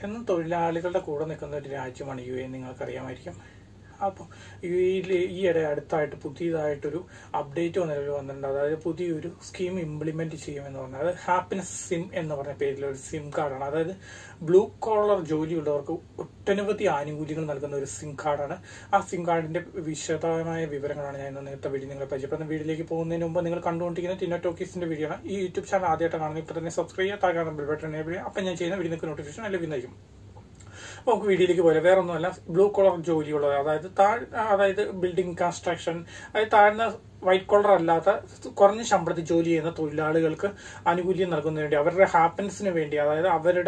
എന്നും തൊഴിലാളികളുടെ കൂടെ നിൽക്കുന്ന ഒരു രാജ്യമാണ് യു എ നിങ്ങൾക്കറിയാമായിരിക്കും അപ്പോൾ യു എയിൽ ഈയിടെ അടുത്തായിട്ട് പുതിയതായിട്ടൊരു അപ്ഡേറ്റ് നിലവിൽ വന്നിട്ടുണ്ട് അതായത് പുതിയൊരു സ്കീം ഇംപ്ലിമെന്റ് ചെയ്യുമെന്ന് പറഞ്ഞാൽ അത് ഹാപ്പിനെസ് സിം എന്ന് പറഞ്ഞ പേരിൽ ഒരു സിം കാർഡാണ് അതായത് ബ്ലൂ കോളർ ജോലിയുള്ളവർക്ക് ഒട്ടനവധി ആനുകൂല്യങ്ങൾ നൽകുന്ന ഒരു സിം കാർഡാണ് ആ സിം കാർഡിന്റെ വിശദമായ വിവരങ്ങളാണ് ഞാൻ ഇന്ന് നേരത്തെ വീഡിയോ നിങ്ങളെ പരിചയപ്പെടുന്ന വീഡിയോയിലേക്ക് പോകുന്നതിന് മുമ്പ് നിങ്ങൾ കണ്ടുകൊണ്ടിരിക്കുന്ന ടിനോ ടോക്കീസിന്റെ വീഡിയോ ആണ് ഈ യൂട്യൂബ് ചാനൽ ആദ്യമായിട്ട് കാണുന്നത് ഇപ്പോൾ തന്നെ സബ്സ്ക്രൈബ് ചെയ്യാൻ താഴെ ബെൽ ബട്ടൺ എനേബിൾ ചെയ്യുക അപ്പം ഞാൻ ചെയ്യുന്ന വീഡിയോ നിങ്ങൾക്ക് നോട്ടിഫിക്കേഷൻ ലഭിക്കുന്നതായിരിക്കും അപ്പോൾ നമുക്ക് വീഡിയോയിലേക്ക് പോലെ വേറെ ഒന്നുമല്ല ബ്ലൂ കോളർ ജോലിയുള്ളത് അതായത് താഴ് അതായത് ബിൽഡിംഗ് കൺസ്ട്രക്ഷൻ അതായത് താഴ്ന്ന വൈറ്റ് കോളർ അല്ലാത്ത കുറഞ്ഞ ശമ്പളത്തിൽ ജോലി ചെയ്യുന്ന തൊഴിലാളികൾക്ക് ആനുകൂല്യം നൽകുന്നതിന് വേണ്ടി അവരുടെ ഹാപ്പിനെസ്സിന് വേണ്ടി അതായത് അവരുടെ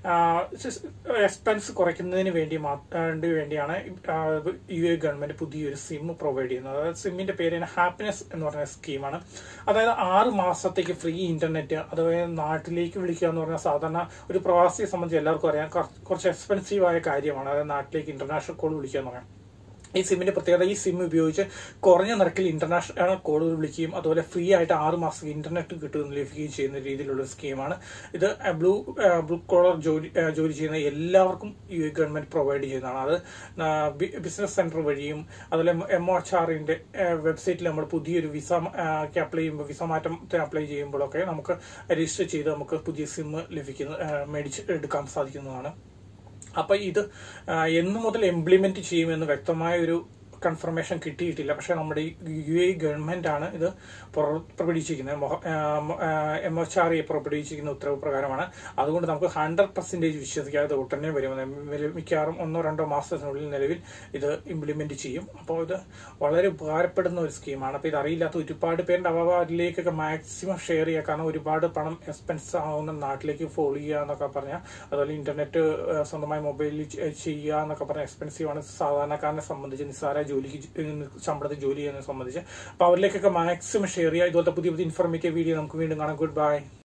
എക്സ്പെൻസ് കുറയ്ക്കുന്നതിന് വേണ്ടി മാത്രം വേണ്ടിയാണ് യു എ ഗവൺമെന്റ് പുതിയൊരു സിം പ്രൊവൈഡ് ചെയ്യുന്നത് അതായത് സിമ്മിന്റെ പേര് ഹാപ്പിനെസ് എന്ന് പറഞ്ഞ സ്കീമാണ് അതായത് ആറ് മാസത്തേക്ക് ഫ്രീ ഇന്റർനെറ്റ് അതുപോലെ നാട്ടിലേക്ക് വിളിക്കുക എന്ന് പറഞ്ഞാൽ സാധാരണ ഒരു പ്രവാസിയെ സംബന്ധിച്ച് എല്ലാവർക്കും അറിയാം കുറച്ച് എക്സ്പെൻസീവ് ആയ കാര്യമാണ് അതായത് നാട്ടിലേക്ക് ഇന്റർനാഷണൽ കോൾ വിളിക്കുക എന്ന് പറയാം ഈ സിമ്മിന്റെ പ്രത്യേകത ഈ സിം ഉപയോഗിച്ച് കുറഞ്ഞ നിരക്കിൽ ഇന്റർനാഷണൽ കോളുകൾ വിളിക്കുകയും അതുപോലെ ഫ്രീ ആയിട്ട് ആറ് മാസം ഇന്റർനെറ്റ് കിട്ടുമെന്ന് ലഭിക്കുകയും ചെയ്യുന്ന രീതിയിലുള്ള സ്കീമാണ് ഇത് ബ്ലൂ ബ്ലൂ കോളർ ജോലി ജോലി ചെയ്യുന്ന എല്ലാവർക്കും യു എ ഗവൺമെന്റ് പ്രൊവൈഡ് ചെയ്യുന്നതാണ് അത് ബിസിനസ് സെന്റർ വഴിയും അതുപോലെ എം ഒ എച്ച് ആറിന്റെ വെബ്സൈറ്റിൽ നമ്മൾ പുതിയൊരു വിസ അപ്ലൈ ചെയ്യുമ്പോൾ വിസ മാറ്റം അപ്ലൈ ചെയ്യുമ്പോഴൊക്കെ നമുക്ക് രജിസ്റ്റർ ചെയ്ത് നമുക്ക് പുതിയ സിം ലഭിക്കുന്ന മേടിച്ച് എടുക്കാൻ സാധിക്കുന്നതാണ് അപ്പൊ ഇത് എന്നു മുതൽ ഇംപ്ലിമെന്റ് ചെയ്യുമെന്ന് വ്യക്തമായ ഒരു കൺഫർമേഷൻ കിട്ടിയിട്ടില്ല പക്ഷെ നമ്മുടെ യു എ ഗവൺമെന്റ് ആണ് ഇത് പുറപ്പെടുവിച്ചിരിക്കുന്നത് എം എച്ച് ആർ എ പുറപ്പെടുവിച്ചിരിക്കുന്ന ഉത്തരവ് പ്രകാരമാണ് അതുകൊണ്ട് നമുക്ക് ഹൺഡ്രഡ് പെർസെന്റേജ് വിശ്വസിക്കാതെ ഉടനെ വരുമെന്ന് മിക്കവാറും ഒന്നോ രണ്ടോ മാസത്തിനുള്ളിൽ നിലവിൽ ഇത് ഇംപ്ലിമെന്റ് ചെയ്യും അപ്പോൾ ഇത് വളരെ ഉപകാരപ്പെടുന്ന ഒരു സ്കീമാണ് അപ്പോൾ ഇത് അറിയില്ലാത്ത ഒരുപാട് പേരുടെ അവരിലേക്കൊക്കെ മാക്സിമം ഷെയർ ചെയ്യുക കാരണം ഒരുപാട് പണം എക്സ്പെൻസ് ആവുന്ന നാട്ടിലേക്ക് ഫോളോ ചെയ്യുക എന്നൊക്കെ പറഞ്ഞാൽ അതുപോലെ ഇന്റർനെറ്റ് സ്വന്തമായി മൊബൈലിൽ ചെയ്യുക എന്നൊക്കെ പറഞ്ഞാൽ എക്സ്പെൻസീവ് ആണ് സാധാരണക്കാരനെ സംബന്ധിച്ച് നിസ്സാര ജോലിക്ക് ശമ്പളത്തിൽ ജോലി ചെയ്യുന്നതിനെ സംബന്ധിച്ച് അപ്പോൾ അവരിലേക്കൊക്കെ മാക്സിമം ഷെയർ ചെയ്യുക ഇതുപോലത്തെ പുതിയ പുതിയ ഇൻഫോർമേറ്റീവ് വീഡിയോ നമുക്ക് വീണ്ടും കാണാം ഗുഡ് ബൈ